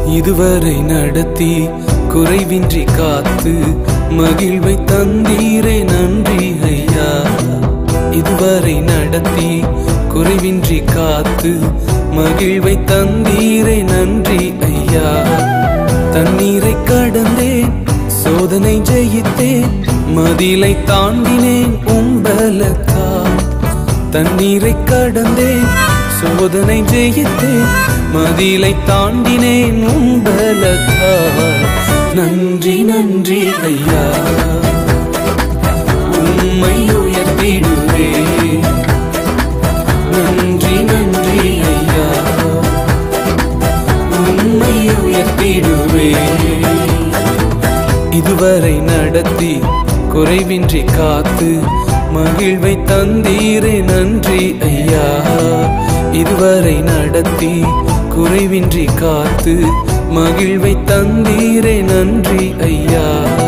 இதுவரை நடத்தி குறைவின்றி காத்து மகிழ்வை தந்தீரே நன்றி ஐயா இதுவரை நடத்தி குறைவின்றி காத்து மகிழ்வை தந்தீரே நன்றி ஐயா தண்ணீரை கடந்தேன் சோதனை ஜெயித்தேன் மதிலை தாண்டினேன் உம்பலத்தால் தண்ணீரை கடந்தேன் சோதனை ஜெயித்தேன் மதிலை தாண்டினேன் உம்பலத்தால் நன்றி நன்றி ஐயா உம்மை உயர்த்திடுவே நன்றி நன்றி ஐயா உம்மை உயர்த்திடுவே இதுவரை நடத்தி குறைவின்றி காத்து மகிழ்வை தந்தீரே நன்றி ஐயா இதுவரை நடத்தி குறைவின்றி காத்து மகிழ்வை தந்தீரே நன்றி ஐயா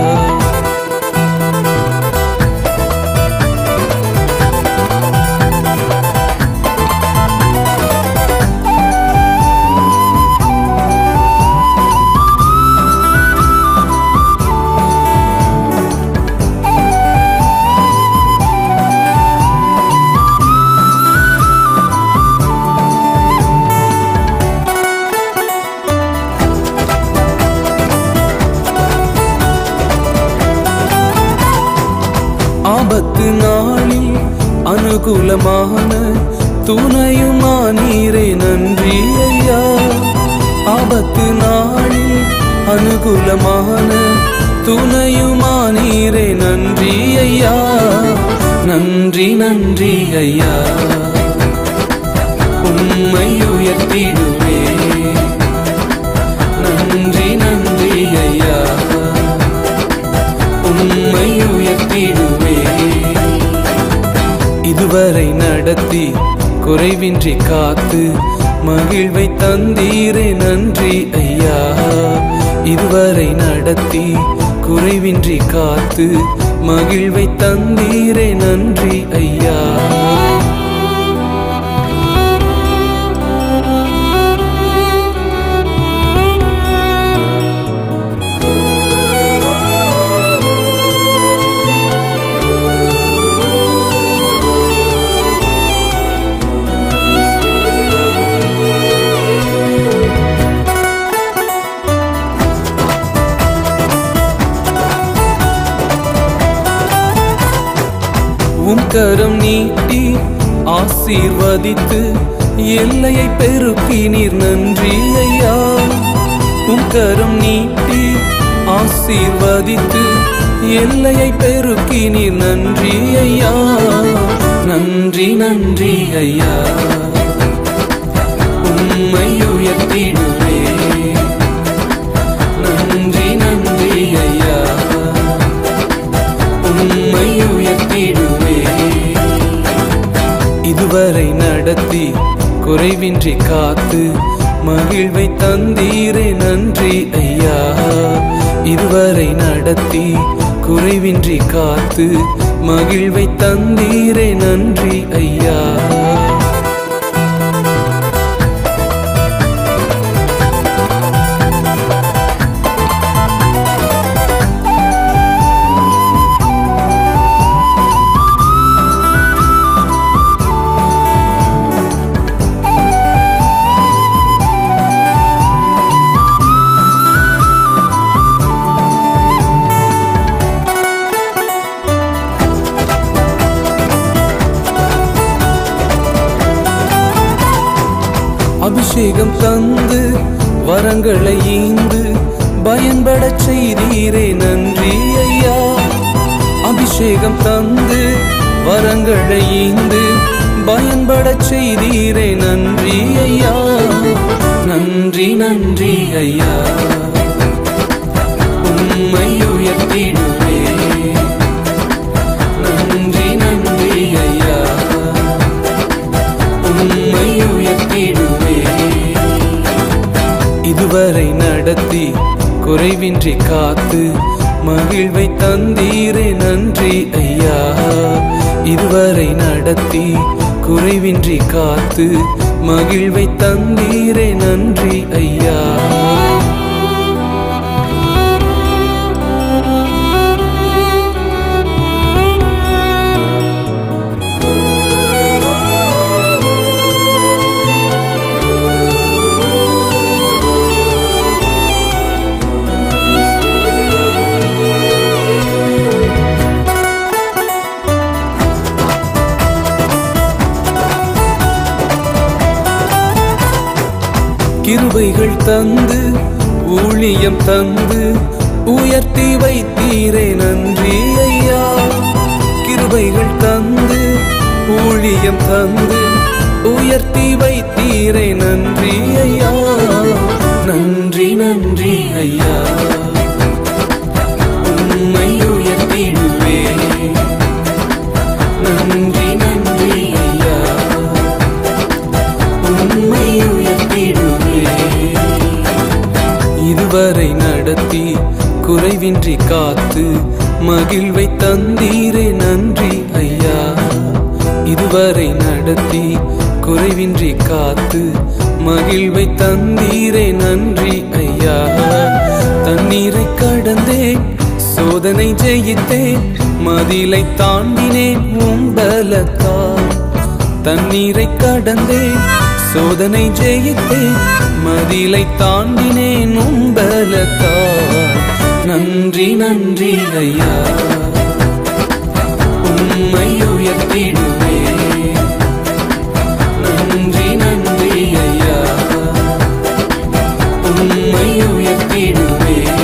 ஆபத்து நாளில் அனுகூலமான துணையுமானீரே நன்றி ஐயா ஆபத்து நாளில் அனுகூலமான துணையுமானீரே நன்றி ஐயா நன்றி நன்றி ஐயா உம்மை உயர்த்திடுவே நன்றி நன்றி ஐயா உம்மை உயர்த்திடுவே இதுவரை நடத்தி குறைவின்றி காத்து மகிழ்வை தந்தீரே நன்றி ஐயா இதுவரை நடத்தி குறைவின்றி காத்து மகிழ்வை தந்தீரே நன்றி ஐயா உம் கரம் நீட்டி ஆசீர்வதித்து எல்லையை பெருக்கினீர் நன்றி ஐயா உம் கரம் நீட்டி ஆசீர்வதித்து எல்லையை பெருக்கினீர் நன்றி ஐயா நன்றி நன்றி ஐயா உம்மை உயர்த்திடுவே நன்றி நன்றி ஐயா உம்மை உயர்த்திடுவே இதுவரை நடத்தி குறைவின்றி காத்து மகிழ்வை தந்தீரே நன்றி ஐயா இதுவரை நடத்தி குறைவின்றி காத்து மகிழ்வை தந்தீரே நன்றி ஐயா அபிஷேகம் தந்து வரங்களை ஈந்து பயன்படச் செய்தீரே நன்றி ஐயா அபிஷேகம் தந்து வரங்களை ஈந்து பயன்படச் செய்தீரே நன்றி ஐயா நன்றி நன்றி ஐயா உம்மை உயர்த்திடுவே நன்றி நன்றி ஐயா உம்மை உயர்த்திடுவே இதுவரை நடத்தி குறைவின்றி காத்து மகிழ்வை தந்தீரே நன்றி ஐயா இதுவரை நடத்தி குறைவின்றி காத்து மகிழ்வை தந்தீரே நன்றி ஐயா தந்து ஊழியம் தந்து உயர்த்தி வைத்தீரே நன்றி ஐயா கிருபைகள் தந்து ஊழியம் தந்து உயர்த்தி வைத்தீரே நன்றி ஐயா நன்றி நன்றி ஐயா உம்மை உயர்த்திடுவே நன்றி நன்றி ஐயா உம்மை உயர்த்திடுவே இதுவரை நடத்தி குறைவின்றி காத்து மகிழ்வை தந்தீரே நன்றி ஐயா இதுவரை நடத்தி குறைவின்றி காத்து மகிழ்வை தந்தீரே நன்றி ஐயா தண்ணீரை கடந்தேன் சோதனை ஜெயித்தேன் மதிலை தாண்டினேன் உம்பலத்தால் தண்ணீரை கடந்தேன் சோதனை ஜெயித்தேன் மதிலை தாண்டினேன் உம்பலத்தால் நன்றி நன்றி ஐயா உம்மை உயர்த்திடுவே நன்றி நன்றி ஐயா உம்மை உயர்த்திடுவே